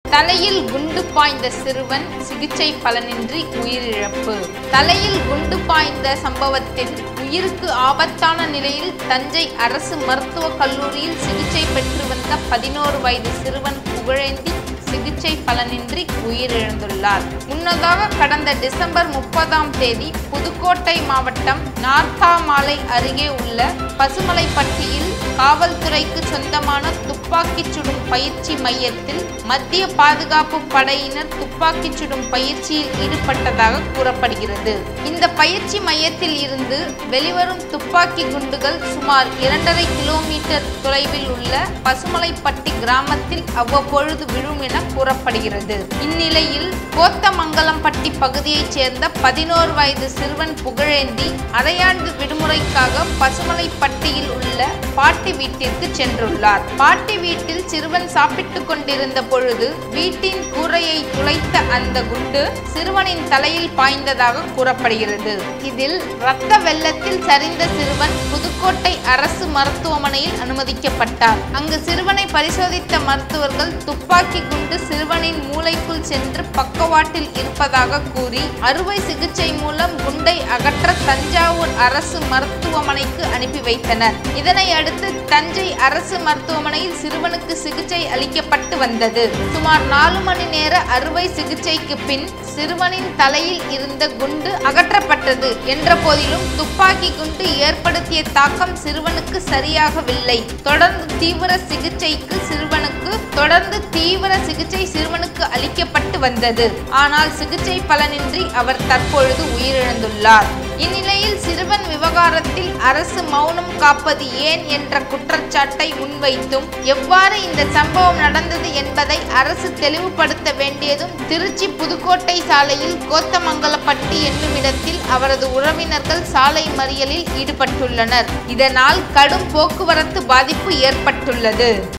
தலையில் குண்டு பாய்ந்த சிறுவன் சிகிச்சை பலனின்றி உயிரிழப்பு தலையில் குண்டு பாய்ந்த சம்பவத்தில் உயிருக்கு ஆபத்தான நிலையில் தஞ்சை அரசு மருத்துவக் கல்லூரியில் சிகிச்சை பெற்று வந்த பதினோரு வயது சிறுவன் புகழேந்தி சிகிச்சை பலனின்றி உயிரிழந்துள்ளார் முன்னதாக கடந்த டிசம்பர் முப்பதாம் தேதி புதுக்கோட்டை மாவட்டம் நார்த்தாமாலை அருகே உள்ள பசுமலைப்பட்டியில் காவல்துறைக்கு சொந்தமான துப்பாக்கிச் சுடும் பயிற்சி மையத்தில் மத்திய பாதுகாப்பு படையினர் துப்பாக்கிச் சுடும் பயிற்சியில் ஈடுபட்டதாக கூறப்படுகிறது இந்த பயிற்சி மையத்தில் இருந்து வெளிவரும் துப்பாக்கி குண்டுகள் சுமார் இரண்டரை கிலோமீட்டர் தொலைவில் உள்ள பசுமலைப்பட்டி கிராமத்தில் அவ்வப்பொழுது விழும் என கூறப்படுகிறது இந்நிலையில் கோத்தமங்கலம்பட்டி பகுதியைச் சேர்ந்த பதினோரு வயது சிறுவன் புகழேந்தி அரையாண்டு விடுமுறைக்காக பசுமலைப்பட்டியில் உள்ள பாட்டி வீட்டிற்கு சென்றுள்ளார் பாட்டி வீட்டில் சிறுவன் சாப்பிட்டுக் கொண்டிருந்த பொழுது வீட்டின் கூரையை துளைத்த அந்த குண்டு சிறுவனின் தலையில் பாய்ந்ததாக கூறப்படுகிறது இதில் இரத்த வெள்ளத்தில் சரிந்த சிறுவன் புதுக்கோட்டை அரசு மருத்துவமனையில் அனுமதிக்கப்பட்டார் அங்கு சிறுவனை பரிசோதித்த மருத்துவர்கள் துப்பாக்கி குண்டு சிறுவனின் மூளைக்குள் சென்று பக்கவாட்டில் இருப்பதாக கூறி அறுவை சிகிச்சை மூலம் குண்டை அகற்ற தஞ்சாவூர் அரசு மருத்துவமனைக்கு அனுப்பி வைத்தனர் இதனை அடுத்து தஞ்சை அரசு மருத்துவமனையில் சிறுவனுக்கு சிகிச்சை அளிக்கப்பட்டு வந்தது சுமார் நாலு மணி நேர அறுவை சிகிச்சைக்கு பின் சிறுவனின் தலையில் இருந்த குண்டு அகற்றப்பட்டது என்ற போதிலும் துப்பாக்கி குண்டு ஏற்படுத்திய தாக்கம் சிறுவனுக்கு சரியாகவில்லை தொடர்ந்து தீவிர சிகிச்சைக்கு சிறுவனுக்கு தொடர்ந்து தீவிர சிகிச்சை சிறுவனுக்கு அளிக்கப்பட்டு வந்தது ஆனால் சிகிச்சை பலனின்றி அவர் தற்பொழுது உயிரிழந்துள்ளார் இந்நிலையில் சிறுவன் விவகாரத்தில் அரசு மௌனம் காப்பது ஏன் என்ற குற்றச்சாட்டை முன்வைத்தும் எவ்வாறு இந்த சம்பவம் நடந்தது என்பதை அரசு தெளிவுபடுத்த வேண்டியதும் திருச்சி புதுக்கோட்டை சாலையில் கோத்தமங்கலப்பட்டி என்னும் இடத்தில் அவரது உறவினர்கள் சாலை மறியலில் ஈடுபட்டுள்ளனர் இதனால் கடும் போக்குவரத்து பாதிப்பு ஏற்பட்டுள்ளது